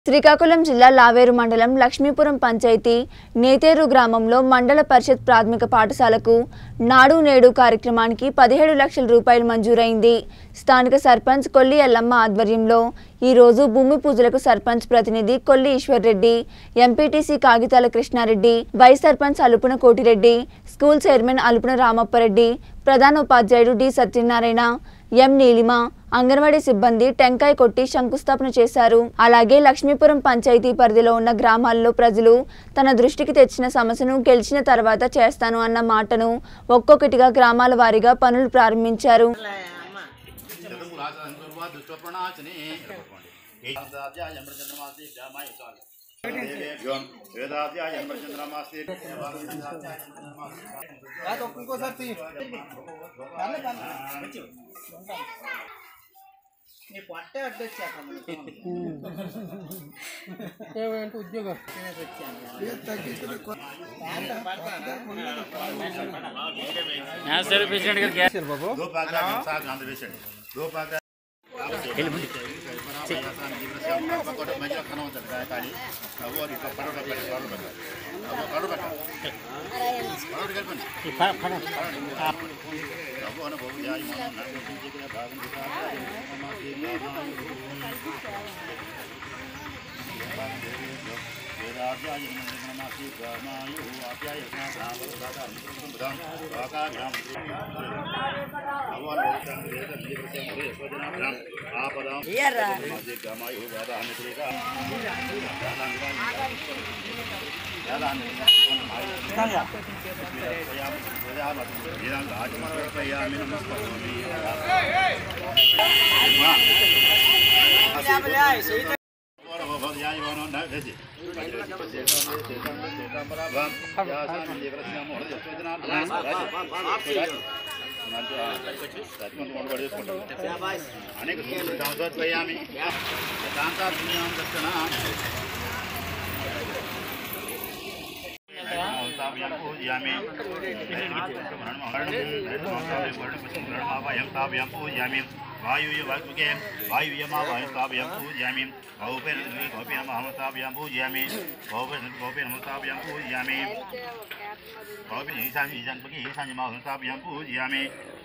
శ్రీకాకుళం జిల్లా లావేరు మండలం లక్ష్మీపురం పంచాయతీ నేతేరు గ్రామంలో మండల పరిషత్ ప్రాథమిక పాఠశాలకు నాడు నేడు కార్యక్రమానికి పదిహేడు లక్షల రూపాయలు మంజూరైంది స్థానిక సర్పంచ్ కొల్లి ఎల్లమ్మ ఆధ్వర్యంలో ఈ రోజు భూమి పూజలకు సర్పంచ్ ప్రతినిధి Kolli Eswarreddy MPTC Kagitala Krishnareddy vice sarpanch Alupuna Kotireddy school chairman Alupuna Ramappareddy ప్రధాన ఉపాధ్యాయుడు డి సత్యనారాయణ ఎం నీలిమ అంగన్వాడీ సిబ్బంది టెంకాయ కొట్టి శంకుస్థాపన చేశారు అలాగే లక్ష్మీపురం పంచాయతీ పరిధిలో ఉన్న గ్రామాల్లో ప్రజలు తన దృష్టికి తెచ్చిన సమస్యను గెలిచిన తర్వాత చేస్తాను అన్న మాటను ఒక్కొక్కటిగా గ్రామాల వారీగా పనులు ప్రారంభించారు నీ పొట్టే అడ్డొచ్చాక ఏమంటే ఉద్యోగం నేషనల్ ప్రెసిడెంట్ గారు గ్యాస్ బాబు दो पाका साग आंध्र पेशेंट दो पाका పకోడా మంచిగా కనం ఉంటుంది కదా కానీ అవ్వ ఇట్లా పరోటా పెట్టి పరోటా పెట్టాలి అవ్వ పరోటా పెట్టాలి పరోటా కలపండి అవ్వ అన్న బాబు జాయి మనం నడిపించే భాగం వేదాధ్యాయ నమాసి గామాయు ఆప్యాయ స్నానావరు దాదా బుధం వాకాభ్యాం అవ్వ వేద నివృత్తం యశోజనాభ్యాం ఆపదాం మాసి గామాయు వేద అనుగ్రహ అనేక సంవత్సరాలు పోయామి దాంతా పుణ్యం దక్షిణ పూజయామి తావ్యం పూజయామి వాయుయ వాసుకే వాయుయమా వాయు తావ్యం పూజయామి గౌపేన గోపేన మహమతావ్యం పూజయామి గౌపేన గోపేన మతావ్యం పూజయామి గౌపేన ఈశాన్య ఈశాన్యకి ఈశాన్య మహమతావ్యం పూజయామి